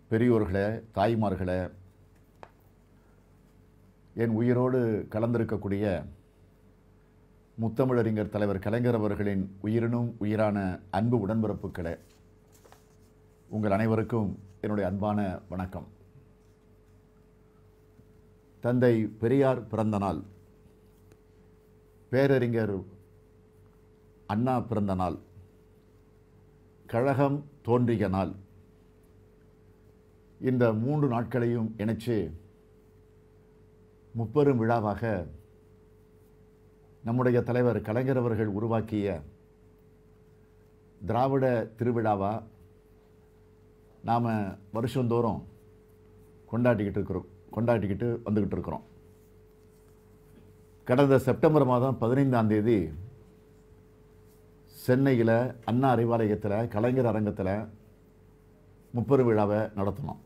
பெரியோர்களே தாய்மார்களே என் உயிரோடு கலந்திருக்கக்கூடிய முத்தமிழறிஞர் தலைவர் கலைஞர் அவர்களின் உயிரினும் உயிரான அன்பு உடன்பிறப்புகளே உங்கள் அனைவருக்கும் என்னுடைய அன்பான வணக்கம் தந்தை பெரியார் பிறந்த நாள் பேரறிஞர் அண்ணா பிறந்த நாள் கழகம் தோன்றிய நாள் இந்த மூன்று நாட்களையும் இணைச்சு முப்பெரும் விழாவாக நம்முடைய தலைவர் கலைஞர் அவர்கள் உருவாக்கிய திராவிட திருவிழாவா நாம் வருஷந்தோறும் கொண்டாடிக்கிட்டு இருக்கிறோம் கொண்டாடிக்கிட்டு வந்துக்கிட்டு இருக்கிறோம் கடந்த செப்டம்பர் மாதம் பதினைந்தாம் தேதி சென்னையில் அண்ணா அறிவாலயத்தில் கலைஞர் அரங்கத்தில் முப்பெரு விழாவை நடத்தினோம்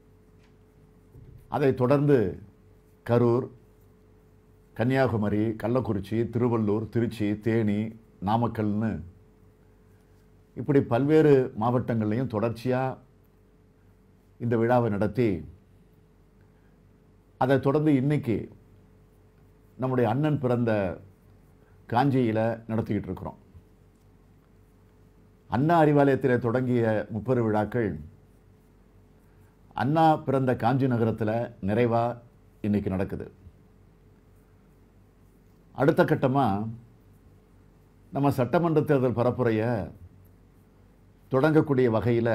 அதைத் தொடர்ந்து கரூர் கன்னியாகுமரி கள்ளக்குறிச்சி திருவள்ளூர் திருச்சி தேனி நாமக்கல்னு இப்படி பல்வேறு மாவட்டங்கள்லையும் தொடர்ச்சியாக இந்த விழாவை நடத்தி அதைத் தொடர்ந்து இன்னைக்கு நம்முடைய அண்ணன் பிறந்த காஞ்சியில் நடத்திக்கிட்டு இருக்கிறோம் அண்ணா அறிவாலயத்தில் தொடங்கிய முப்பெரு விழாக்கள் அண்ணா பிறந்த காஞ்சி நகரத்தில் நிறைவா இன்னைக்கு நடக்குது அடுத்த கட்டமாக நம்ம சட்டமன்ற தேர்தல் பரப்புரையை தொடங்கக்கூடிய வகையில்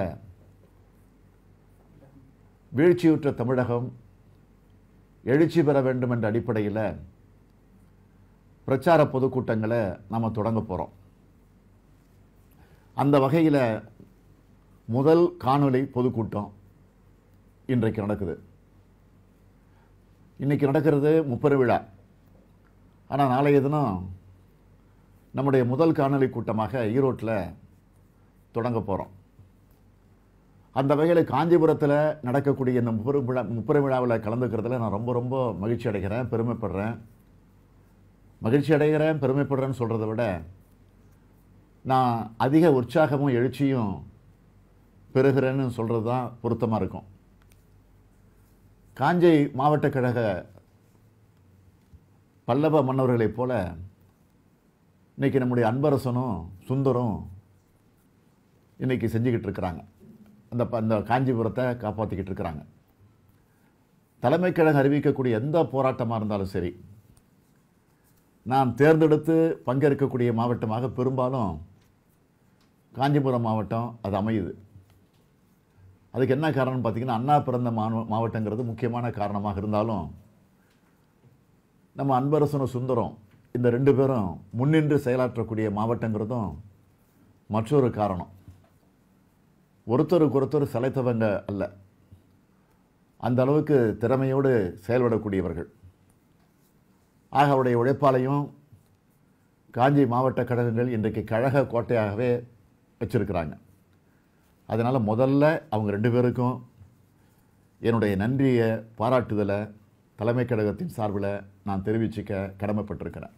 வீழ்ச்சியுற்ற தமிழகம் எழுச்சி பெற வேண்டும் என்ற அடிப்படையில் பிரச்சார பொதுக்கூட்டங்களை நம்ம தொடங்க போகிறோம் அந்த வகையில் முதல் காணொளி பொதுக்கூட்டம் இன்றைக்கு நடக்குது இன்றைக்கி நடக்கிறது முப்பெரு விழா ஆனால் நாளைய தினம் நம்முடைய முதல் காணொளி கூட்டமாக ஈரோட்டில் தொடங்க போகிறோம் அந்த வகையில் காஞ்சிபுரத்தில் நடக்கக்கூடிய இந்த முப்பெரு விழா முப்பெரு விழாவில் கலந்துக்கிறதுல நான் ரொம்ப ரொம்ப மகிழ்ச்சி அடைகிறேன் பெருமைப்படுறேன் மகிழ்ச்சி அடைகிறேன் பெருமைப்படுறேன்னு சொல்கிறத விட நான் அதிக உற்சாகமும் எழுச்சியும் பெறுகிறேன்னு சொல்கிறது தான் பொருத்தமாக இருக்கும் காஞ்சை மாவட்ட கழக பல்லவ மன்னர்களைப் போல இன்னைக்கு நம்முடைய அன்பரசனும் சுந்தரும் இன்னைக்கு செஞ்சுக்கிட்டு இருக்கிறாங்க அந்த ப- அந்த காஞ்சிபுரத்தை காப்பாற்றிக்கிட்டு இருக்கிறாங்க தலைமை கழகம் அறிவிக்கக்கூடிய எந்த போராட்டமாக இருந்தாலும் சரி நான் தேர்ந்தெடுத்து பங்கேற்கக்கூடிய மாவட்டமாக பெரும்பாலும் காஞ்சிபுரம் மாவட்டம் அது அமையுது அதுக்கு என்ன காரணம்னு பார்த்தீங்கன்னா அண்ணா பிறந்த மாவ மாவட்டங்கிறது முக்கியமான காரணமாக இருந்தாலும் நம்ம அன்பரசனும் சுந்தரம் இந்த ரெண்டு பேரும் முன்னின்று செயலாற்றக்கூடிய மாவட்டங்கிறதும் மற்றொரு காரணம் ஒருத்தருக்கு ஒருத்தர் சளைத்தவங்க அல்ல அந்த அளவுக்கு திறமையோடு செயல்படக்கூடியவர்கள் ஆக அவருடைய உழைப்பாலையும் காஞ்சி மாவட்ட கழகங்கள் இன்றைக்கு கழக கோட்டையாகவே வச்சிருக்கிறாங்க அதனால் முதல்ல அவங்க ரெண்டு பேருக்கும் என்னுடைய நன்றியை பாராட்டுதலை தலைமை கழகத்தின் சார்பில் நான் தெரிவிச்சுக்க கடமைப்பட்டிருக்கிறேன்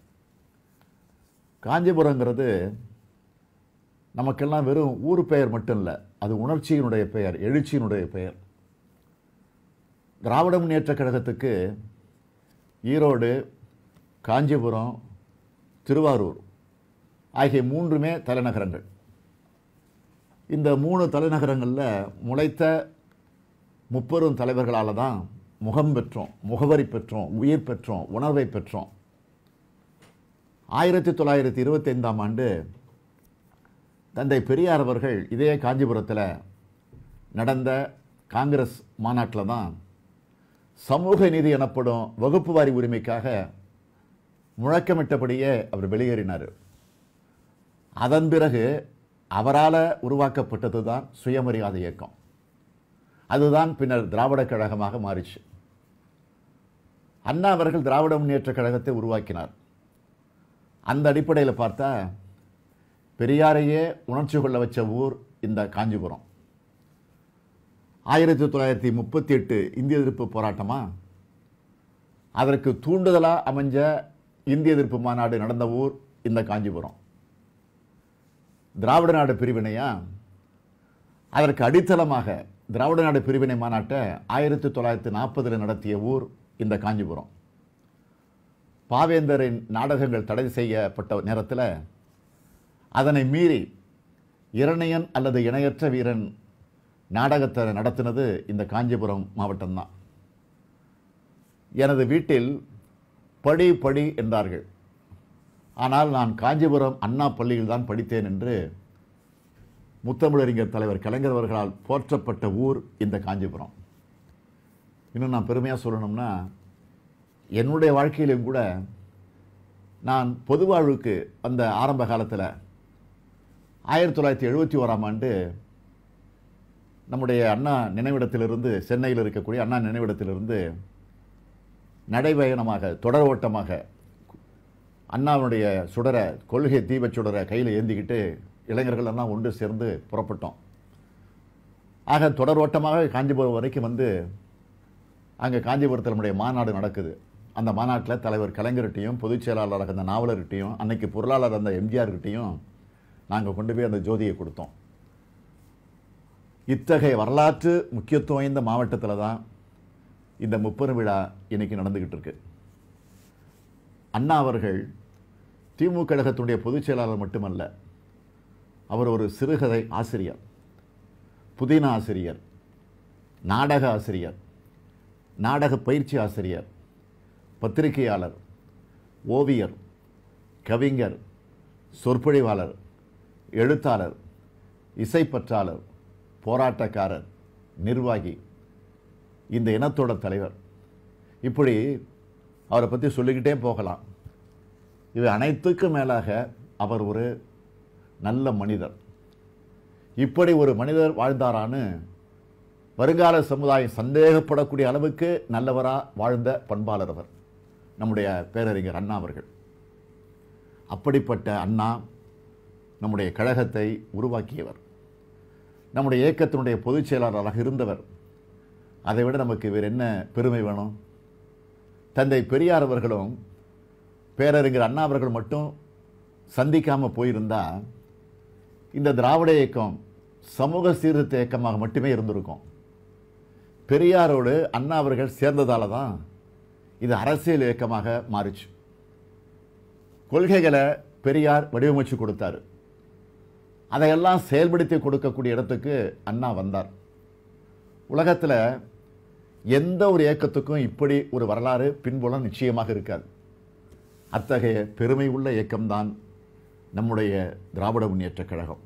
காஞ்சிபுரங்கிறது நமக்கெல்லாம் வெறும் ஊர் பெயர் மட்டும் இல்லை அது உணர்ச்சியினுடைய பெயர் எழுச்சியினுடைய பெயர் திராவிட முன்னேற்ற கழகத்துக்கு ஈரோடு காஞ்சிபுரம் திருவாரூர் ஆகிய மூன்றுமே தலைநகரங்கள் இந்த மூணு தலைநகரங்களில் முளைத்த முப்பெரும் தலைவர்களால் தான் முகம் பெற்றோம் முகவரி பெற்றோம் உயிர் பெற்றோம் உணர்வை பெற்றோம் ஆயிரத்தி தொள்ளாயிரத்தி இருபத்தைந்தாம் ஆண்டு தந்தை பெரியார் அவர்கள் இதே காஞ்சிபுரத்தில் நடந்த காங்கிரஸ் மாநாட்டில் தான் சமூக நீதி எனப்படும் வகுப்பு வாரி உரிமைக்காக முழக்கமிட்டபடியே அவர் வெளியேறினார் அதன் பிறகு அவரால் உருவாக்கப்பட்டது தான் சுயமரியாதை இயக்கம் அதுதான் பின்னர் திராவிட கழகமாக மாறிச்சு அண்ணா அவர்கள் திராவிட முன்னேற்ற கழகத்தை உருவாக்கினார் அந்த அடிப்படையில் பார்த்தா பெரியாரையே உணர்ச்சி கொள்ள வச்ச ஊர் இந்த காஞ்சிபுரம் ஆயிரத்தி தொள்ளாயிரத்தி முப்பத்தி எட்டு இந்திய எதிர்ப்பு போராட்டமா அதற்கு தூண்டுதலாக அமைஞ்ச இந்திய எதிர்ப்பு மாநாடு நடந்த ஊர் இந்த காஞ்சிபுரம் திராவிட நாடு பிரிவினையா அதற்கு அடித்தளமாக திராவிட நாடு பிரிவினை மாநாட்டை ஆயிரத்தி தொள்ளாயிரத்தி நாற்பதில் நடத்திய ஊர் இந்த காஞ்சிபுரம் பாவேந்தரின் நாடகங்கள் தடை செய்யப்பட்ட நேரத்தில் அதனை மீறி இரணையன் அல்லது இணையற்ற வீரன் நாடகத்தை நடத்தினது இந்த காஞ்சிபுரம் மாவட்டம்தான் எனது வீட்டில் படி படி என்றார்கள் ஆனால் நான் காஞ்சிபுரம் அண்ணா பள்ளியில் தான் படித்தேன் என்று முத்தமிழறிஞர் தலைவர் கலைஞர் அவர்களால் போற்றப்பட்ட ஊர் இந்த காஞ்சிபுரம் இன்னும் நான் பெருமையாக சொல்லணும்னா என்னுடைய வாழ்க்கையிலும் கூட நான் பொது வாழ்வுக்கு அந்த ஆரம்ப காலத்தில் ஆயிரத்தி தொள்ளாயிரத்தி எழுபத்தி ஓராம் ஆண்டு நம்முடைய அண்ணா நினைவிடத்திலிருந்து சென்னையில் இருக்கக்கூடிய அண்ணா நினைவிடத்திலிருந்து நடைபயணமாக தொடர் ஓட்டமாக அண்ணாவுடைய சுடரை கொள்கை தீபச் சுடரை கையில் ஏந்திக்கிட்டு இளைஞர்கள் எல்லாம் ஒன்று சேர்ந்து புறப்பட்டோம் ஆக தொடர் ஓட்டமாக காஞ்சிபுரம் வரைக்கும் வந்து அங்கே காஞ்சிபுரத்தில் நம்முடைய மாநாடு நடக்குது அந்த மாநாட்டில் தலைவர் கலைஞர்கிட்டையும் பொதுச் செயலாளராக அந்த நாவலர்கிட்டையும் அன்னைக்கு பொருளாளர் அந்த எம்ஜிஆர்கிட்டையும் நாங்கள் கொண்டு போய் அந்த ஜோதியை கொடுத்தோம் இத்தகைய வரலாற்று முக்கியத்துவம் வாய்ந்த மாவட்டத்தில் தான் இந்த முப்பெரும் விழா இன்னைக்கு நடந்துக்கிட்டு இருக்கு அண்ணா அவர்கள் திமுக கழகத்தினுடைய பொதுச் செயலாளர் மட்டுமல்ல அவர் ஒரு சிறுகதை ஆசிரியர் புதின ஆசிரியர் நாடக ஆசிரியர் நாடக பயிற்சி ஆசிரியர் பத்திரிகையாளர் ஓவியர் கவிஞர் சொற்பொழிவாளர் எழுத்தாளர் இசைப்பற்றாளர் போராட்டக்காரர் நிர்வாகி இந்த இனத்தோட தலைவர் இப்படி அவரை பற்றி சொல்லிக்கிட்டே போகலாம் இவை அனைத்துக்கும் மேலாக அவர் ஒரு நல்ல மனிதர் இப்படி ஒரு மனிதர் வாழ்ந்தாரான்னு வருங்கால சமுதாயம் சந்தேகப்படக்கூடிய அளவுக்கு நல்லவரா வாழ்ந்த பண்பாளர் அவர் நம்முடைய பேரறிஞர் அண்ணா அவர்கள் அப்படிப்பட்ட அண்ணா நம்முடைய கழகத்தை உருவாக்கியவர் நம்முடைய இயக்கத்தினுடைய பொதுச் செயலாளராக இருந்தவர் அதை விட நமக்கு வேறு என்ன பெருமை வேணும் தந்தை பெரியார் அவர்களும் பேரறிஞர் அண்ணா அவர்கள் மட்டும் சந்திக்காமல் போயிருந்தா இந்த திராவிட இயக்கம் சமூக சீர்திருத்த இயக்கமாக மட்டுமே இருந்திருக்கும் பெரியாரோடு அண்ணா அவர்கள் சேர்ந்ததால தான் இது அரசியல் இயக்கமாக மாறிச்சு கொள்கைகளை பெரியார் வடிவமைச்சு கொடுத்தாரு அதையெல்லாம் செயல்படுத்தி கொடுக்கக்கூடிய இடத்துக்கு அண்ணா வந்தார் உலகத்தில் எந்த ஒரு இயக்கத்துக்கும் இப்படி ஒரு வரலாறு பின்புலம் நிச்சயமாக இருக்காது அத்தகைய பெருமை உள்ள இயக்கம்தான் நம்முடைய திராவிட முன்னேற்றக் கழகம்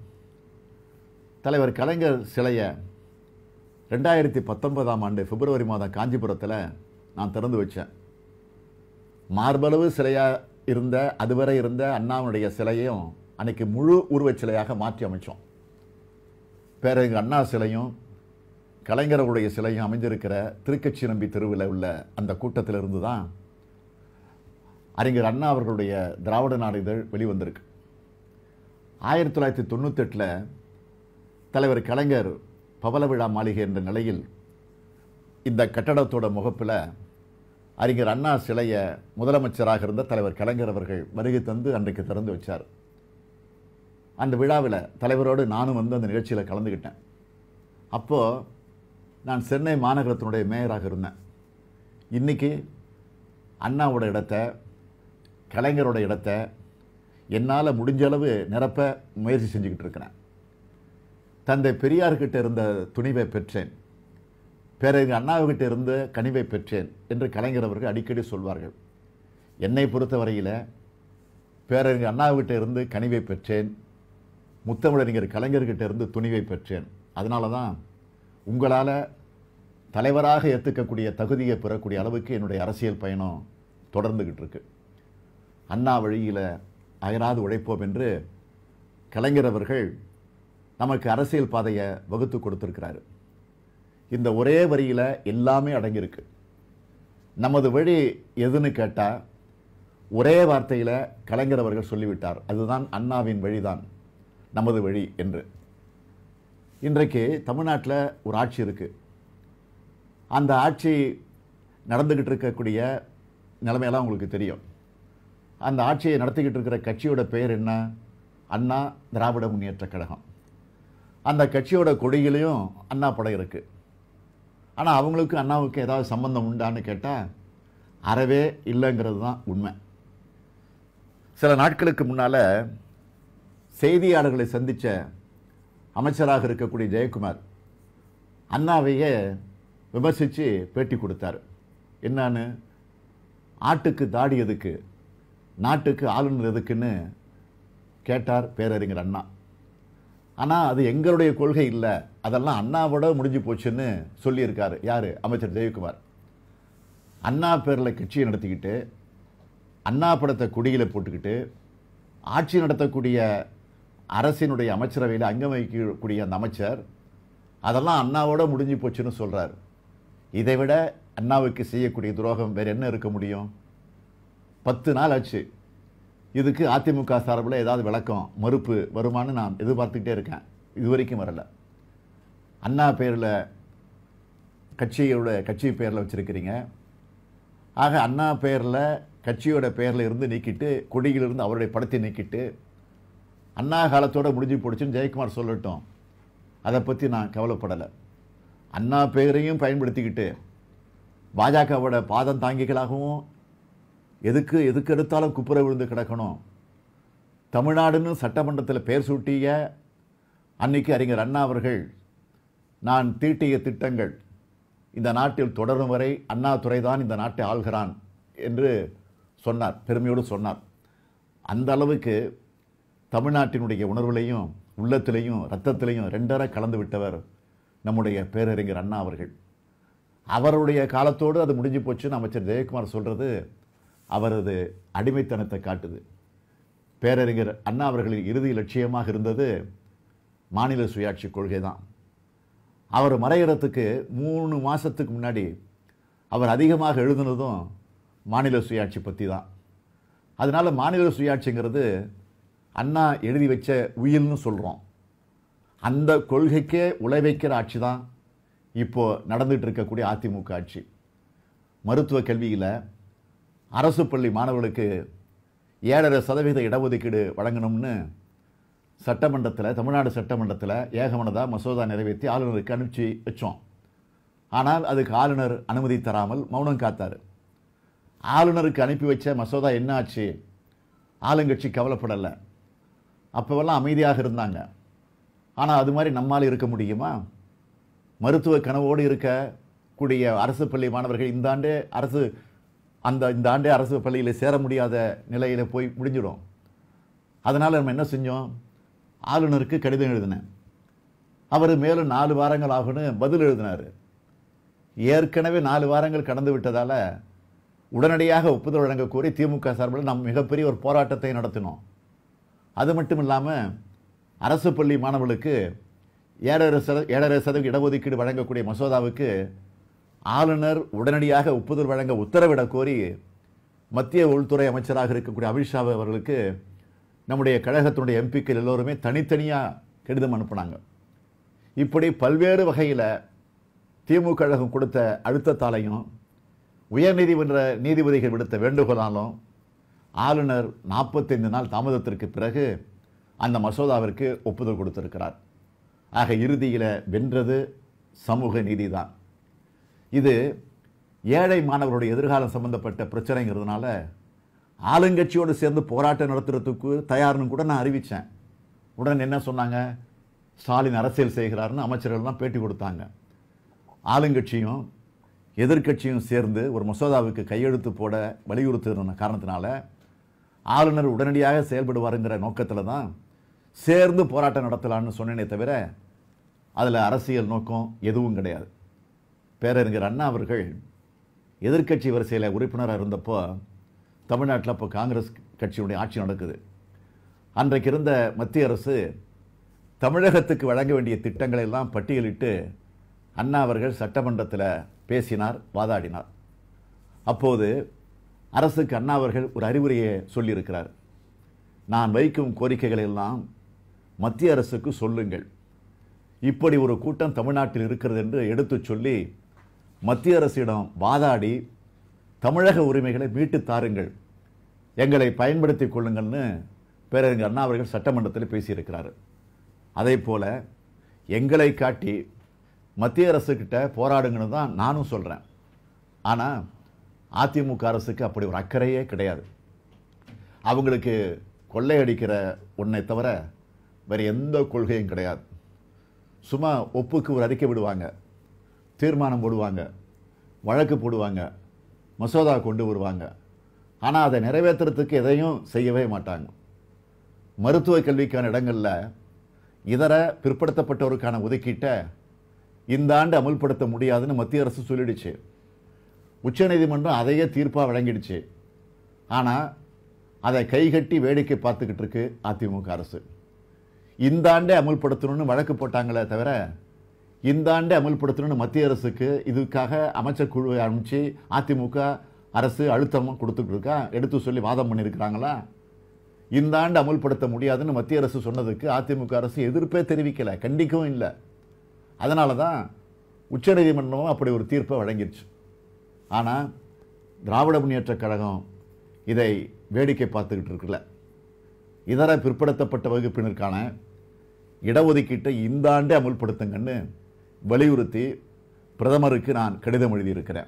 தலைவர் கலைஞர் சிலையை ரெண்டாயிரத்தி பத்தொன்பதாம் ஆண்டு பிப்ரவரி மாதம் காஞ்சிபுரத்தில் நான் திறந்து வச்சேன் மார்பளவு சிலையாக இருந்த அதுவரை இருந்த அண்ணாவுடைய சிலையும் அன்னைக்கு முழு உருவச் சிலையாக மாற்றி அமைச்சோம் பேரறிஞர் அண்ணா சிலையும் கலைஞர்களுடைய சிலையும் அமைந்திருக்கிற திருக்கச்சிரம்பி தெருவில் உள்ள அந்த கூட்டத்திலிருந்து தான் அறிஞர் அண்ணா அவர்களுடைய திராவிட நாடு இதழ் வெளிவந்திருக்கு ஆயிரத்தி தொள்ளாயிரத்தி தொண்ணூத்தெட்டில் தலைவர் கலைஞர் பவள விழா மாளிகை என்ற நிலையில் இந்த கட்டடத்தோட முகப்பில் அறிஞர் அண்ணா சிலையை முதலமைச்சராக இருந்த தலைவர் கலைஞர் அவர்கள் வருகை தந்து அன்றைக்கு திறந்து வச்சார் அந்த விழாவில் தலைவரோடு நானும் வந்து அந்த நிகழ்ச்சியில் கலந்துக்கிட்டேன் அப்போது நான் சென்னை மாநகரத்தினுடைய மேயராக இருந்தேன் இன்றைக்கி அண்ணாவோட இடத்த கலைஞரோட இடத்த என்னால் முடிஞ்ச அளவு நிரப்ப முயற்சி செஞ்சுக்கிட்டு இருக்கிறேன் தந்தை பெரியார்கிட்ட இருந்த துணிவை பெற்றேன் பேரறிஞர் அண்ணாவுக்கிட்ட இருந்து கனிவை பெற்றேன் என்று கலைஞர் அவர்கள் அடிக்கடி சொல்வார்கள் என்னை பொறுத்தவரையில் பேரறிஞர் அண்ணாவுக்கிட்ட இருந்து கனிவை பெற்றேன் முத்தமிழறிஞர் கலைஞர்கிட்ட இருந்து துணிவை பெற்றேன் அதனால தான் உங்களால் தலைவராக ஏற்றுக்கக்கூடிய தகுதியை பெறக்கூடிய அளவுக்கு என்னுடைய அரசியல் பயணம் தொடர்ந்துக்கிட்டு இருக்கு அண்ணா வழியில் அயராது உழைப்போம் என்று கலைஞர் அவர்கள் நமக்கு அரசியல் பாதையை வகுத்து கொடுத்துருக்கிறாரு இந்த ஒரே வரியில் எல்லாமே அடங்கியிருக்கு நமது வழி எதுன்னு கேட்டால் ஒரே வார்த்தையில் கலைஞர் அவர்கள் சொல்லிவிட்டார் அதுதான் அண்ணாவின் வழிதான் நமது வழி என்று இன்றைக்கு தமிழ்நாட்டில் ஒரு ஆட்சி இருக்குது அந்த ஆட்சி நடந்துக்கிட்டு இருக்கக்கூடிய நிலைமையெல்லாம் உங்களுக்கு தெரியும் அந்த ஆட்சியை நடத்திக்கிட்டு இருக்கிற கட்சியோட பெயர் என்ன அண்ணா திராவிட முன்னேற்றக் கழகம் அந்த கட்சியோட கொடியிலையும் அண்ணா படம் இருக்குது ஆனால் அவங்களுக்கு அண்ணாவுக்கு ஏதாவது சம்பந்தம் உண்டான்னு கேட்டால் அறவே இல்லைங்கிறது தான் உண்மை சில நாட்களுக்கு முன்னால் செய்தியாளர்களை சந்தித்த அமைச்சராக இருக்கக்கூடிய ஜெயக்குமார் அண்ணாவையே விமர்சித்து பேட்டி கொடுத்தார் என்னன்னு ஆட்டுக்கு தாடி எதுக்கு நாட்டுக்கு ஆளுநர் எதுக்குன்னு கேட்டார் பேரறிஞர் அண்ணா ஆனால் அது எங்களுடைய கொள்கை இல்லை அதெல்லாம் அண்ணாவோட முடிஞ்சு போச்சுன்னு சொல்லியிருக்காரு யார் அமைச்சர் ஜெயக்குமார் அண்ணா பேரில் கட்சியை நடத்திக்கிட்டு அண்ணா படத்தை குடியில் போட்டுக்கிட்டு ஆட்சி நடத்தக்கூடிய அரசினுடைய அமைச்சரவையில் அங்கம் வகிக்கக்கூடிய அந்த அமைச்சர் அதெல்லாம் அண்ணாவோட முடிஞ்சு போச்சுன்னு சொல்கிறார் இதை விட அண்ணாவுக்கு செய்யக்கூடிய துரோகம் வேறு என்ன இருக்க முடியும் பத்து நாள் ஆச்சு இதுக்கு அதிமுக சார்பில் ஏதாவது விளக்கம் மறுப்பு வருமானு நான் எதிர்பார்த்துக்கிட்டே இருக்கேன் இது வரைக்கும் வரல அண்ணா பேரில் கட்சியோட கட்சி பேரில் வச்சுருக்கிறீங்க ஆக அண்ணா பேரில் கட்சியோட பேரில் இருந்து நீக்கிட்டு கொடியிலிருந்து அவருடைய படத்தை நீக்கிட்டு அண்ணா காலத்தோட முடிஞ்சு போடுச்சுன்னு ஜெயக்குமார் சொல்லட்டும் அதை பற்றி நான் கவலைப்படலை அண்ணா பேரையும் பயன்படுத்திக்கிட்டு பாஜகவோட பாதம் தாங்கிகளாகவும் எதுக்கு எதுக்கு எடுத்தாலும் குப்புற விழுந்து கிடக்கணும் தமிழ்நாடுன்னு சட்டமன்றத்தில் பெயர் சூட்டிய அன்னைக்கு அறிஞர் அண்ணா அவர்கள் நான் தீட்டிய திட்டங்கள் இந்த நாட்டில் தொடரும் வரை அண்ணா துறைதான் இந்த நாட்டை ஆள்கிறான் என்று சொன்னார் பெருமையோடு சொன்னார் அந்த அளவுக்கு தமிழ்நாட்டினுடைய உணர்வுலையும் உள்ளத்திலையும் ரத்தத்திலையும் ரெண்டரை கலந்து விட்டவர் நம்முடைய பேரறிஞர் அண்ணா அவர்கள் அவருடைய காலத்தோடு அது முடிஞ்சு போச்சுன்னு அமைச்சர் ஜெயக்குமார் சொல்கிறது அவரது அடிமைத்தனத்தை காட்டுது பேரறிஞர் அண்ணா அவர்களின் இறுதி லட்சியமாக இருந்தது மாநில சுயாட்சி கொள்கை தான் அவர் மறையிறதுக்கு மூணு மாதத்துக்கு முன்னாடி அவர் அதிகமாக எழுதுனதும் மாநில சுயாட்சி பற்றி தான் அதனால் மாநில சுயாட்சிங்கிறது அண்ணா எழுதி வச்ச உயில்னு சொல்கிறோம் அந்த கொள்கைக்கே உழைவைக்கிற ஆட்சி தான் இப்போது நடந்துகிட்டு இருக்கக்கூடிய அதிமுக ஆட்சி மருத்துவ கல்வியில் அரசு பள்ளி மாணவர்களுக்கு ஏழரை சதவீத இடஒதுக்கீடு வழங்கணும்னு சட்டமன்றத்தில் தமிழ்நாடு சட்டமன்றத்தில் ஏகமனதாக மசோதா நிறைவேற்றி ஆளுநருக்கு அனுப்பிச்சு வச்சோம் ஆனால் அதுக்கு ஆளுநர் அனுமதி தராமல் மௌனம் காத்தார் ஆளுநருக்கு அனுப்பி வச்ச மசோதா என்ன ஆச்சு ஆளுங்கட்சி கவலைப்படலை அப்போவெல்லாம் அமைதியாக இருந்தாங்க ஆனால் அது மாதிரி நம்மால் இருக்க முடியுமா மருத்துவ கனவோடு இருக்கக்கூடிய அரசு பள்ளி மாணவர்கள் இந்த ஆண்டே அரசு அந்த இந்த ஆண்டே அரசு பள்ளியில் சேர முடியாத நிலையில் போய் முடிஞ்சிடும் அதனால் நம்ம என்ன செஞ்சோம் ஆளுநருக்கு கடிதம் எழுதினேன் அவர் மேலும் நாலு வாரங்கள் ஆகும்னு பதில் எழுதினார் ஏற்கனவே நாலு வாரங்கள் கடந்து விட்டதால் உடனடியாக ஒப்புதல் வழங்க கோரி திமுக சார்பில் நாம் மிகப்பெரிய ஒரு போராட்டத்தை நடத்தினோம் அது மட்டும் இல்லாமல் அரசு பள்ளி மாணவர்களுக்கு ஏழரை சத ஏழரை சதவீத இடஒதுக்கீடு வழங்கக்கூடிய மசோதாவுக்கு ஆளுநர் உடனடியாக ஒப்புதல் வழங்க உத்தரவிட கோரி மத்திய உள்துறை அமைச்சராக இருக்கக்கூடிய அமித்ஷா அவர்களுக்கு நம்முடைய கழகத்தினுடைய எம்பிக்கள் எல்லோருமே தனித்தனியாக கடிதம் அனுப்புனாங்க இப்படி பல்வேறு வகையில் திமுக கழகம் கொடுத்த அழுத்தத்தாலையும் உயர்நீதிமன்ற நீதிபதிகள் விடுத்த வேண்டுகோளாலும் ஆளுநர் நாற்பத்தைந்து நாள் தாமதத்திற்கு பிறகு அந்த மசோதாவிற்கு ஒப்புதல் கொடுத்திருக்கிறார் ஆக இறுதியில் வென்றது சமூக நீதிதான் இது ஏழை மாணவருடைய எதிர்காலம் சம்பந்தப்பட்ட பிரச்சனைங்கிறதுனால ஆளுங்கட்சியோடு சேர்ந்து போராட்டம் நடத்துறதுக்கு தயார்னு கூட நான் அறிவித்தேன் உடனே என்ன சொன்னாங்க ஸ்டாலின் அரசியல் செய்கிறாருன்னு அமைச்சர்கள்லாம் பேட்டி கொடுத்தாங்க ஆளுங்கட்சியும் எதிர்க்கட்சியும் சேர்ந்து ஒரு மசோதாவுக்கு கையெழுத்து போட வலியுறுத்துகிற காரணத்தினால ஆளுநர் உடனடியாக செயல்படுவாருங்கிற நோக்கத்தில் தான் சேர்ந்து போராட்டம் நடத்தலான்னு சொன்னேனே தவிர அதில் அரசியல் நோக்கம் எதுவும் கிடையாது பேரறிஞர் அண்ணா அவர்கள் எதிர்க்கட்சி வரிசையில் உறுப்பினராக இருந்தப்போ தமிழ்நாட்டில் இப்போ காங்கிரஸ் கட்சியுடைய ஆட்சி நடக்குது அன்றைக்கு இருந்த மத்திய அரசு தமிழகத்துக்கு வழங்க வேண்டிய திட்டங்களை எல்லாம் பட்டியலிட்டு அண்ணா அவர்கள் சட்டமன்றத்தில் பேசினார் வாதாடினார் அப்போது அரசுக்கு அண்ணா அவர்கள் ஒரு அறிவுரையை சொல்லியிருக்கிறார் நான் வைக்கும் கோரிக்கைகளை எல்லாம் மத்திய அரசுக்கு சொல்லுங்கள் இப்படி ஒரு கூட்டம் தமிழ்நாட்டில் இருக்கிறது என்று எடுத்துச் சொல்லி மத்திய அரசிடம் வாதாடி தமிழக உரிமைகளை மீட்டுத் தாருங்கள் எங்களை பயன்படுத்திக் கொள்ளுங்கள்னு பேரறிஞர் அண்ணா அவர்கள் சட்டமன்றத்தில் பேசியிருக்கிறார் அதே போல எங்களை காட்டி மத்திய அரசுக்கிட்ட போராடுங்கன்னு தான் நானும் சொல்கிறேன் ஆனால் அதிமுக அரசுக்கு அப்படி ஒரு அக்கறையே கிடையாது அவங்களுக்கு கொள்ளையடிக்கிற ஒன்றை தவிர வேறு எந்த கொள்கையும் கிடையாது சும்மா ஒப்புக்கு ஒரு அறிக்கை விடுவாங்க தீர்மானம் போடுவாங்க வழக்கு போடுவாங்க மசோதா கொண்டு வருவாங்க ஆனால் அதை நிறைவேற்றுறதுக்கு எதையும் செய்யவே மாட்டாங்க மருத்துவ கல்விக்கான இடங்களில் இதர பிற்படுத்தப்பட்டோருக்கான ஒதுக்கீட்டை இந்த ஆண்டு அமல்படுத்த முடியாதுன்னு மத்திய அரசு சொல்லிடுச்சு உச்சநீதிமன்றம் அதையே தீர்ப்பாக வழங்கிடுச்சு ஆனால் அதை கைகட்டி வேடிக்கை பார்த்துக்கிட்டு இருக்கு அதிமுக அரசு இந்த ஆண்டே அமல்படுத்தணும்னு வழக்கு போட்டாங்களே தவிர இந்த ஆண்டே அமல்படுத்தணும்னு மத்திய அரசுக்கு இதுக்காக அமைச்சர் குழுவை அனுப்பிச்சு அதிமுக அரசு அழுத்தமாக கொடுத்துட்டு இருக்கா எடுத்து சொல்லி வாதம் பண்ணியிருக்கிறாங்களா இந்த ஆண்டு அமல்படுத்த முடியாதுன்னு மத்திய அரசு சொன்னதுக்கு அதிமுக அரசு எதிர்ப்பே தெரிவிக்கலை கண்டிக்கவும் இல்லை அதனால தான் உச்சநீதிமன்றமும் அப்படி ஒரு தீர்ப்பை வழங்கிருச்சு ஆனால் திராவிட முன்னேற்றக் கழகம் இதை வேடிக்கை பார்த்துக்கிட்டு இருக்குல்ல இதர பிற்படுத்தப்பட்ட வகுப்பினருக்கான இடஒதுக்கீட்டை இந்த ஆண்டே அமுல்படுத்துங்கன்னு வலியுறுத்தி பிரதமருக்கு நான் கடிதம் எழுதியிருக்கிறேன்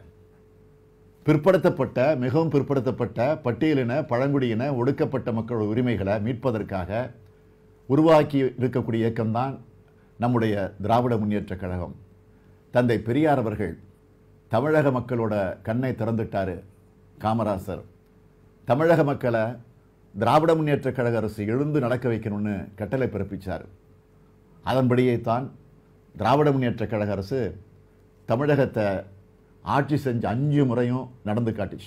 பிற்படுத்தப்பட்ட மிகவும் பிற்படுத்தப்பட்ட பட்டியலின பழங்குடியின ஒடுக்கப்பட்ட மக்களோட உரிமைகளை மீட்பதற்காக உருவாக்கி இருக்கக்கூடிய இயக்கம்தான் நம்முடைய திராவிட முன்னேற்றக் கழகம் தந்தை பெரியார் அவர்கள் தமிழக மக்களோட கண்ணை திறந்துட்டாரு காமராசர் தமிழக மக்களை திராவிட முன்னேற்றக் கழக அரசு எழுந்து நடக்க வைக்கணும்னு கட்டளை பிறப்பிச்சார் அதன்படியே தான் திராவிட முன்னேற்றக் கழக அரசு தமிழகத்தை ஆட்சி செஞ்ச அஞ்சு முறையும் நடந்து காட்டுச்சு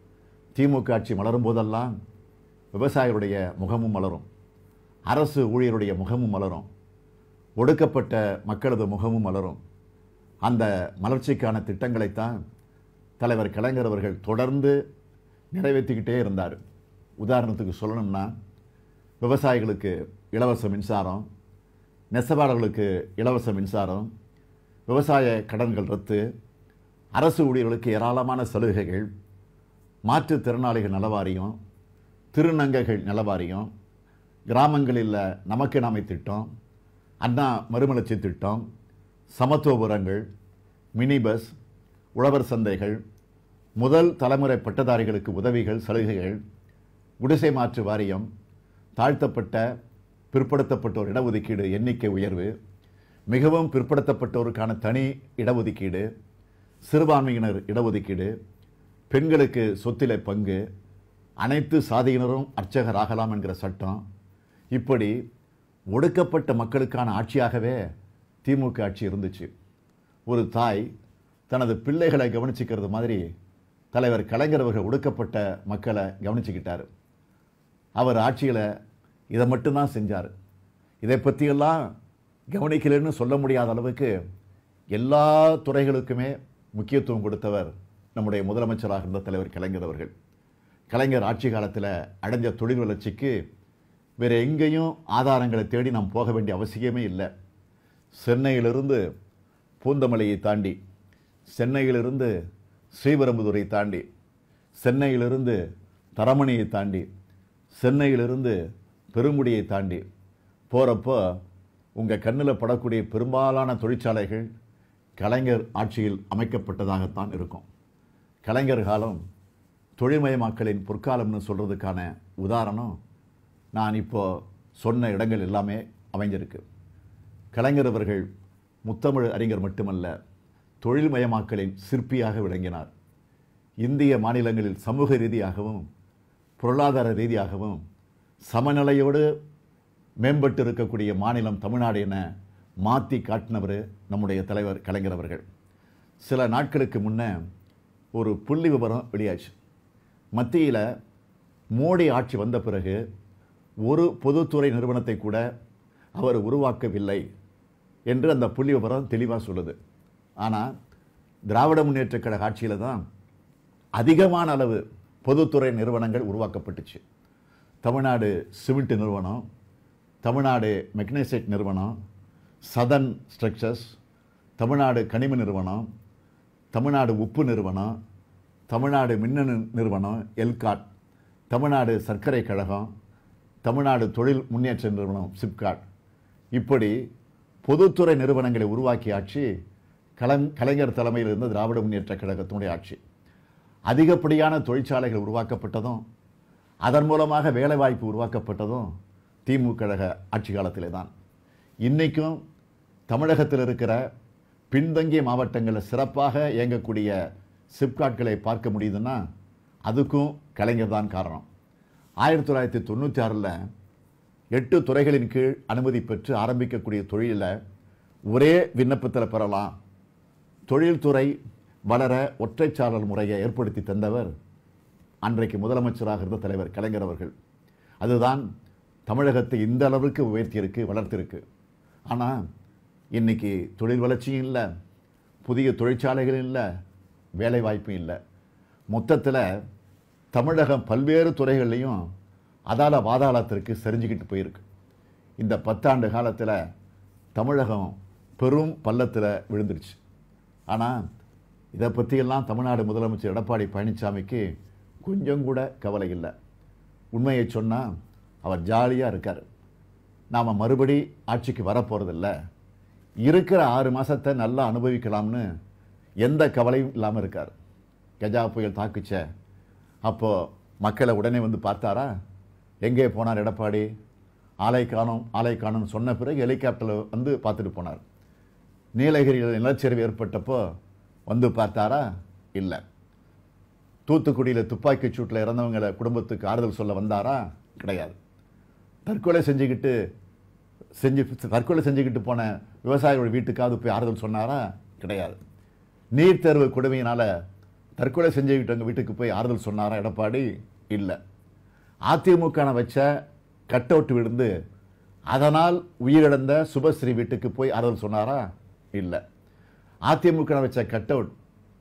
திமுக ஆட்சி மலரும் போதெல்லாம் விவசாயிகளுடைய முகமும் மலரும் அரசு ஊழியருடைய முகமும் மலரும் ஒடுக்கப்பட்ட மக்களது முகமும் மலரும் அந்த மலர்ச்சிக்கான திட்டங்களைத்தான் தலைவர் கலைஞர் அவர்கள் தொடர்ந்து நிறைவேற்றிக்கிட்டே இருந்தார் உதாரணத்துக்கு சொல்லணும்னா விவசாயிகளுக்கு இலவச மின்சாரம் நெசவாளர்களுக்கு இலவச மின்சாரம் விவசாய கடன்கள் ரத்து அரசு ஊழியர்களுக்கு ஏராளமான சலுகைகள் மாற்றுத்திறனாளிகள் நலவாரியம் திருநங்கைகள் நலவாரியம் கிராமங்களில் நமக்கு நாமை திட்டம் அண்ணா மறுமலர்ச்சி திட்டம் சமத்துவபுரங்கள் மினி பஸ் உழவர் சந்தைகள் முதல் தலைமுறை பட்டதாரிகளுக்கு உதவிகள் சலுகைகள் குடிசை மாற்று வாரியம் தாழ்த்தப்பட்ட பிற்படுத்தப்பட்டோர் இடஒதுக்கீடு எண்ணிக்கை உயர்வு மிகவும் பிற்படுத்தப்பட்டோருக்கான தனி இடஒதுக்கீடு சிறுபான்மையினர் இடஒதுக்கீடு பெண்களுக்கு சொத்திலே பங்கு அனைத்து சாதியினரும் அர்ச்சகர் ஆகலாம் என்கிற சட்டம் இப்படி ஒடுக்கப்பட்ட மக்களுக்கான ஆட்சியாகவே திமுக ஆட்சி இருந்துச்சு ஒரு தாய் தனது பிள்ளைகளை கவனிச்சுக்கிறது மாதிரி தலைவர் கலைஞர் அவர்கள் ஒடுக்கப்பட்ட மக்களை கவனிச்சுக்கிட்டார் அவர் ஆட்சியில் இதை மட்டும்தான் செஞ்சார் இதை பற்றியெல்லாம் கவனிக்கலைன்னு சொல்ல முடியாத அளவுக்கு எல்லா துறைகளுக்குமே முக்கியத்துவம் கொடுத்தவர் நம்முடைய முதலமைச்சராக இருந்த தலைவர் கலைஞர் அவர்கள் கலைஞர் ஆட்சி காலத்தில் அடைஞ்ச தொழில் வளர்ச்சிக்கு வேறு எங்கேயும் ஆதாரங்களை தேடி நாம் போக வேண்டிய அவசியமே இல்லை சென்னையிலிருந்து பூந்தமலையை தாண்டி சென்னையிலிருந்து ஸ்ரீபெரும்புதூரை தாண்டி சென்னையிலிருந்து தரமணியை தாண்டி சென்னையிலிருந்து பெருங்குடியை தாண்டி போகிறப்போ உங்கள் கண்ணில் படக்கூடிய பெரும்பாலான தொழிற்சாலைகள் கலைஞர் ஆட்சியில் அமைக்கப்பட்டதாகத்தான் இருக்கும் கலைஞர் காலம் தொழில்மயமாக்கலின் பொற்காலம்னு சொல்கிறதுக்கான உதாரணம் நான் இப்போ சொன்ன இடங்கள் எல்லாமே அமைஞ்சிருக்கு கலைஞர் அவர்கள் முத்தமிழ் அறிஞர் மட்டுமல்ல தொழில்மயமாக்கலின் சிற்பியாக விளங்கினார் இந்திய மாநிலங்களில் சமூக ரீதியாகவும் பொருளாதார ரீதியாகவும் சமநிலையோடு மேம்பட்டு இருக்கக்கூடிய மாநிலம் தமிழ்நாடு என மாற்றி காட்டினவர் நம்முடைய தலைவர் கலைஞர் அவர்கள் சில நாட்களுக்கு முன்னே ஒரு புள்ளி விவரம் வெளியாச்சு மத்தியில் மோடி ஆட்சி வந்த பிறகு ஒரு பொதுத்துறை நிறுவனத்தை கூட அவர் உருவாக்கவில்லை என்று அந்த புள்ளி விவரம் தெளிவாக சொல்லுது ஆனால் திராவிட முன்னேற்றக் கழக ஆட்சியில் தான் அதிகமான அளவு பொதுத்துறை நிறுவனங்கள் உருவாக்கப்பட்டுச்சு தமிழ்நாடு சிமெண்ட் நிறுவனம் தமிழ்நாடு மெக்னைசைட் நிறுவனம் சதன் ஸ்ட்ரக்சர்ஸ் தமிழ்நாடு கனிம நிறுவனம் தமிழ்நாடு உப்பு நிறுவனம் தமிழ்நாடு மின்னணு நிறுவனம் எல்காட் தமிழ்நாடு சர்க்கரை கழகம் தமிழ்நாடு தொழில் முன்னேற்ற நிறுவனம் சிப்காட் இப்படி பொதுத்துறை நிறுவனங்களை உருவாக்கிய ஆட்சி கலைஞ கலைஞர் தலைமையில் இருந்த திராவிட முன்னேற்ற கழகத்தினுடைய ஆட்சி அதிகப்படியான தொழிற்சாலைகள் உருவாக்கப்பட்டதும் அதன் மூலமாக வேலைவாய்ப்பு உருவாக்கப்பட்டதும் திமுக கழக ஆட்சி காலத்திலே தான் இன்றைக்கும் தமிழகத்தில் இருக்கிற பின்தங்கிய மாவட்டங்களில் சிறப்பாக இயங்கக்கூடிய சிப்காட்களை பார்க்க முடியுதுன்னா அதுக்கும் கலைஞர் தான் காரணம் ஆயிரத்தி தொள்ளாயிரத்தி தொண்ணூற்றி ஆறில் எட்டு துறைகளின் கீழ் அனுமதி பெற்று ஆரம்பிக்கக்கூடிய தொழிலில் ஒரே விண்ணப்பத்தில் பெறலாம் தொழில்துறை வளர ஒற்றைச்சாளர் முறையை ஏற்படுத்தி தந்தவர் அன்றைக்கு முதலமைச்சராக இருந்த தலைவர் கலைஞர் அவர்கள் அதுதான் தமிழகத்தை இந்த அளவுக்கு உயர்த்தியிருக்கு வளர்த்திருக்கு ஆனால் இன்னைக்கு தொழில் வளர்ச்சியும் இல்லை புதிய தொழிற்சாலைகளும் இல்லை வேலை வாய்ப்பும் இல்லை மொத்தத்தில் தமிழகம் பல்வேறு துறைகள்லையும் அதால பாதாளத்திற்கு சரிஞ்சுக்கிட்டு போயிருக்கு இந்த பத்தாண்டு காலத்தில் தமிழகம் பெரும் பள்ளத்தில் விழுந்துருச்சு ஆனால் இதை பற்றியெல்லாம் தமிழ்நாடு முதலமைச்சர் எடப்பாடி பழனிசாமிக்கு கொஞ்சம் கூட கவலை இல்லை உண்மையை சொன்னால் அவர் ஜாலியாக இருக்கார் நாம் மறுபடி ஆட்சிக்கு வரப்போகிறதில்ல இருக்கிற ஆறு மாதத்தை நல்லா அனுபவிக்கலாம்னு எந்த கவலையும் இல்லாமல் இருக்கார் கஜா புயல் தாக்குச்ச அப்போது மக்களை உடனே வந்து பார்த்தாரா எங்கே போனார் எடப்பாடி ஆலை காணோம் ஆலை காணோம் சொன்ன பிறகு ஹெலிகாப்டரில் வந்து பார்த்துட்டு போனார் நீலகிரியில் நிலச்சரிவு ஏற்பட்டப்போ வந்து பார்த்தாரா இல்லை தூத்துக்குடியில் துப்பாக்கிச் சூட்டில் இறந்தவங்கள குடும்பத்துக்கு ஆறுதல் சொல்ல வந்தாரா கிடையாது தற்கொலை செஞ்சுக்கிட்டு செஞ்சு தற்கொலை செஞ்சுக்கிட்டு போன விவசாயிகள் வீட்டுக்காவது போய் ஆறுதல் சொன்னாரா கிடையாது நீட் தேர்வு கொடுமையினால் தற்கொலை செஞ்சுக்கிட்டவங்க வீட்டுக்கு போய் ஆறுதல் சொன்னாரா எடப்பாடி இல்லை அதிமுக வச்ச கட் அவுட் விழுந்து அதனால் உயிரிழந்த சுபஸ்ரீ வீட்டுக்கு போய் ஆறுதல் சொன்னாரா இல்லை அதிமுக வச்ச கட் அவுட்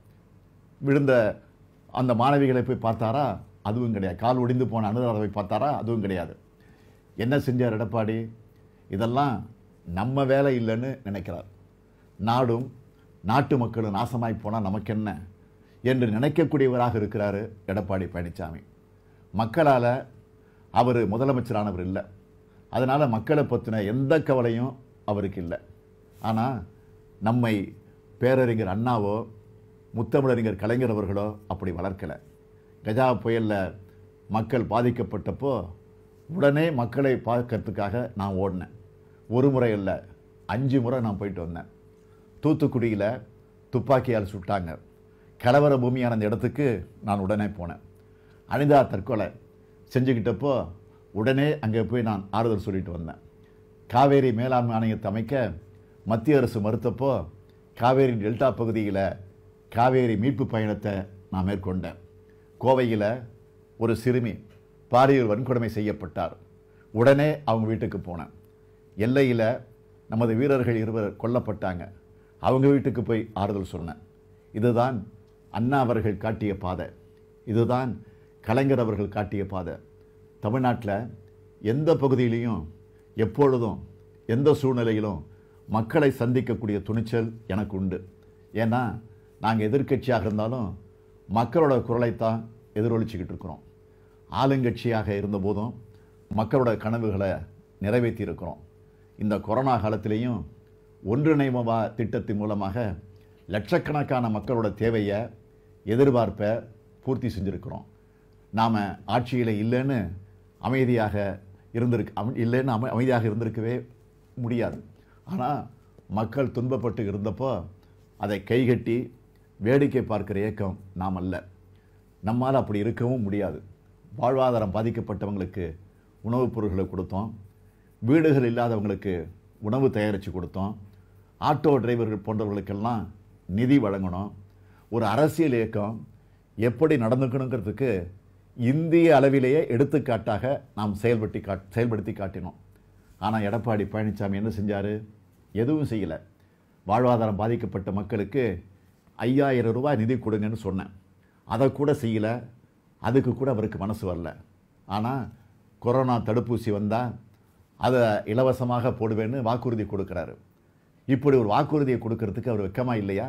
விழுந்த அந்த மாணவிகளை போய் பார்த்தாரா அதுவும் கிடையாது கால் ஒடிந்து போன அனுராதாவை பார்த்தாரா அதுவும் கிடையாது என்ன செஞ்சார் எடப்பாடி இதெல்லாம் நம்ம வேலை இல்லைன்னு நினைக்கிறார் நாடும் நாட்டு மக்களும் நாசமாய் போனால் நமக்கு என்ன என்று நினைக்கக்கூடியவராக இருக்கிறாரு எடப்பாடி பழனிசாமி மக்களால் அவர் முதலமைச்சரானவர் இல்லை அதனால் மக்களை பற்றின எந்த கவலையும் அவருக்கு இல்லை ஆனால் நம்மை பேரறிஞர் அண்ணாவோ முத்தமிழறிஞர் கலைஞர் அவர்களோ அப்படி வளர்க்கலை கஜா புயலில் மக்கள் பாதிக்கப்பட்டப்போ உடனே மக்களை பார்க்கறதுக்காக நான் ஓடினேன் ஒரு முறை இல்லை அஞ்சு முறை நான் போயிட்டு வந்தேன் தூத்துக்குடியில் துப்பாக்கியால் சுட்டாங்க கலவர பூமியான அந்த இடத்துக்கு நான் உடனே போனேன் அனிதா தற்கொலை செஞ்சுக்கிட்டப்போ உடனே அங்கே போய் நான் ஆறுதல் சொல்லிட்டு வந்தேன் காவேரி மேலாண்மை ஆணையத்தை அமைக்க மத்திய அரசு மறுத்தப்போ காவேரி டெல்டா பகுதியில் காவேரி மீட்பு பயணத்தை நான் மேற்கொண்டேன் கோவையில் ஒரு சிறுமி பாலியல் வன்கொடுமை செய்யப்பட்டார் உடனே அவங்க வீட்டுக்கு போனேன் எல்லையில் நமது வீரர்கள் இருவர் கொல்லப்பட்டாங்க அவங்க வீட்டுக்கு போய் ஆறுதல் சொன்னேன் இதுதான் அண்ணா அவர்கள் காட்டிய பாதை இதுதான் கலைஞர் அவர்கள் காட்டிய பாதை தமிழ்நாட்டில் எந்த பகுதியிலையும் எப்பொழுதும் எந்த சூழ்நிலையிலும் மக்களை சந்திக்கக்கூடிய துணிச்சல் எனக்கு உண்டு ஏன்னா நாங்கள் எதிர்க்கட்சியாக இருந்தாலும் மக்களோட குரலைத்தான் எதிரொலிச்சுக்கிட்டு இருக்கிறோம் ஆளுங்கட்சியாக இருந்தபோதும் மக்களோட கனவுகளை நிறைவேற்றி இருக்கிறோம் இந்த கொரோனா காலத்திலையும் ஒன்றிணைவா திட்டத்தின் மூலமாக லட்சக்கணக்கான மக்களோட தேவையை எதிர்பார்ப்பை பூர்த்தி செஞ்சுருக்கிறோம் நாம் ஆட்சியில் இல்லைன்னு அமைதியாக இருந்திருக்கு அம- இல்லைன்னு அமை அமைதியாக இருந்திருக்கவே முடியாது ஆனால் மக்கள் துன்பப்பட்டு இருந்தப்போ அதை கைகட்டி வேடிக்கை பார்க்கிற இயக்கம் நாம் அல்ல நம்மால் அப்படி இருக்கவும் முடியாது வாழ்வாதாரம் பாதிக்கப்பட்டவங்களுக்கு உணவுப் பொருட்களை கொடுத்தோம் வீடுகள் இல்லாதவங்களுக்கு உணவு தயாரித்து கொடுத்தோம் ஆட்டோ டிரைவர்கள் போன்றவர்களுக்கெல்லாம் நிதி வழங்கணும் ஒரு அரசியல் இயக்கம் எப்படி நடந்துக்கணுங்கிறதுக்கு இந்திய அளவிலேயே எடுத்துக்காட்டாக நாம் செயல்படுத்தி காட் செயல்படுத்தி காட்டினோம் ஆனால் எடப்பாடி பழனிசாமி என்ன செஞ்சார் எதுவும் செய்யலை வாழ்வாதாரம் பாதிக்கப்பட்ட மக்களுக்கு ஐயாயிரம் ரூபாய் நிதி கொடுங்கன்னு சொன்னேன் அதை கூட செய்யலை அதுக்கு கூட அவருக்கு மனசு வரல ஆனால் கொரோனா தடுப்பூசி வந்தால் அதை இலவசமாக போடுவேன்னு வாக்குறுதி கொடுக்குறாரு இப்படி ஒரு வாக்குறுதியை கொடுக்கறதுக்கு அவர் வெக்கமா இல்லையா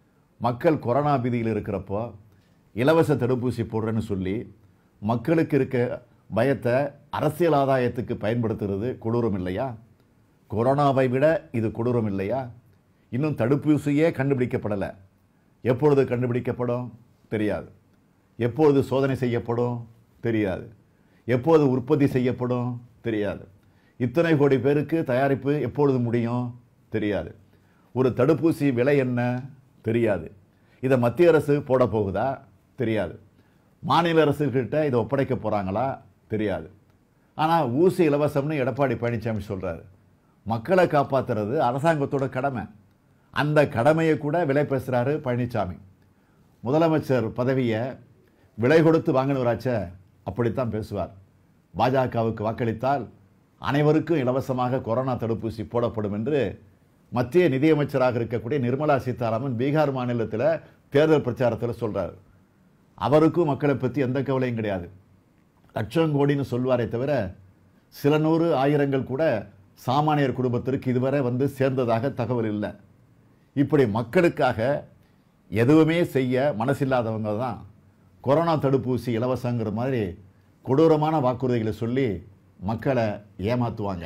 மக்கள் கொரோனா பீதியில் இருக்கிறப்போ இலவச தடுப்பூசி போடுறேன்னு சொல்லி மக்களுக்கு இருக்க பயத்தை அரசியல் ஆதாயத்துக்கு பயன்படுத்துறது கொடூரம் இல்லையா கொரோனாவை விட இது கொடூரம் இல்லையா இன்னும் தடுப்பூசியே கண்டுபிடிக்கப்படலை எப்பொழுது கண்டுபிடிக்கப்படும் தெரியாது எப்பொழுது சோதனை செய்யப்படும் தெரியாது எப்போது உற்பத்தி செய்யப்படும் தெரியாது இத்தனை கோடி பேருக்கு தயாரிப்பு எப்பொழுது முடியும் தெரியாது ஒரு தடுப்பூசி விலை என்ன தெரியாது இதை மத்திய அரசு போட போகுதா தெரியாது மாநில அரசுகிட்ட இதை ஒப்படைக்க போகிறாங்களா தெரியாது ஆனால் ஊசி இலவசம்னு எடப்பாடி பழனிசாமி சொல்கிறாரு மக்களை காப்பாற்றுறது அரசாங்கத்தோட கடமை அந்த கடமையை கூட விலை பேசுகிறாரு பழனிசாமி முதலமைச்சர் பதவியை விலை கொடுத்து வாங்கினவராச்ச அப்படித்தான் பேசுவார் பாஜகவுக்கு வாக்களித்தால் அனைவருக்கும் இலவசமாக கொரோனா தடுப்பூசி போடப்படும் என்று மத்திய நிதியமைச்சராக இருக்கக்கூடிய நிர்மலா சீதாராமன் பீகார் மாநிலத்தில் தேர்தல் பிரச்சாரத்தில் சொல்றார் அவருக்கும் மக்களை பற்றி எந்த கவலையும் கிடையாது லட்சம் கோடின்னு சொல்வாரே தவிர சில நூறு ஆயிரங்கள் கூட சாமானியர் குடும்பத்திற்கு இதுவரை வந்து சேர்ந்ததாக தகவல் இல்லை இப்படி மக்களுக்காக எதுவுமே செய்ய மனசில்லாதவங்க தான் கொரோனா தடுப்பூசி இலவசங்கிற மாதிரி கொடூரமான வாக்குறுதிகளை சொல்லி மக்களை ஏமாற்றுவாங்க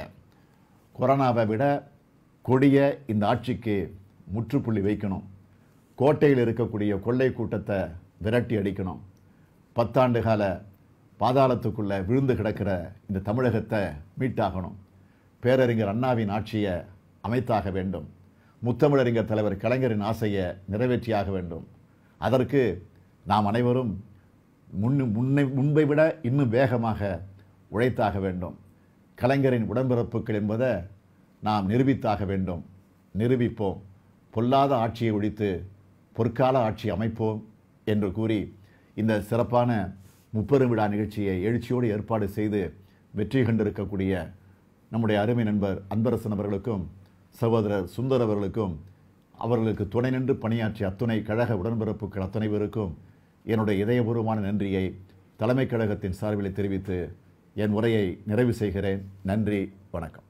கொரோனாவை விட கொடிய இந்த ஆட்சிக்கு முற்றுப்புள்ளி வைக்கணும் கோட்டையில் இருக்கக்கூடிய கொள்ளை கூட்டத்தை விரட்டி அடிக்கணும் பத்தாண்டு கால பாதாளத்துக்குள்ள விழுந்து கிடக்கிற இந்த தமிழகத்தை மீட்டாகணும் பேரறிஞர் அண்ணாவின் ஆட்சியை அமைத்தாக வேண்டும் முத்தமிழறிஞர் தலைவர் கலைஞரின் ஆசையை நிறைவேற்றியாக வேண்டும் அதற்கு நாம் அனைவரும் முன் முன்னை முன்பை விட இன்னும் வேகமாக உழைத்தாக வேண்டும் கலைஞரின் உடன்பிறப்புகள் என்பதை நாம் நிரூபித்தாக வேண்டும் நிரூபிப்போம் பொல்லாத ஆட்சியை ஒழித்து பொற்கால ஆட்சி அமைப்போம் என்று கூறி இந்த சிறப்பான முப்பெரும் விழா நிகழ்ச்சியை எழுச்சியோடு ஏற்பாடு செய்து வெற்றி கண்டிருக்கக்கூடிய நம்முடைய அருமை நண்பர் அன்பரசன் அவர்களுக்கும் சகோதரர் சுந்தர் அவர்களுக்கும் அவர்களுக்கு துணை நின்று பணியாற்றிய அத்துணை கழக உடன்பிறப்புகள் அத்தனை பேருக்கும் என்னுடைய இதயபூர்வமான நன்றியை தலைமைக் கழகத்தின் சார்பில் தெரிவித்து என் உரையை நிறைவு செய்கிறேன் நன்றி வணக்கம்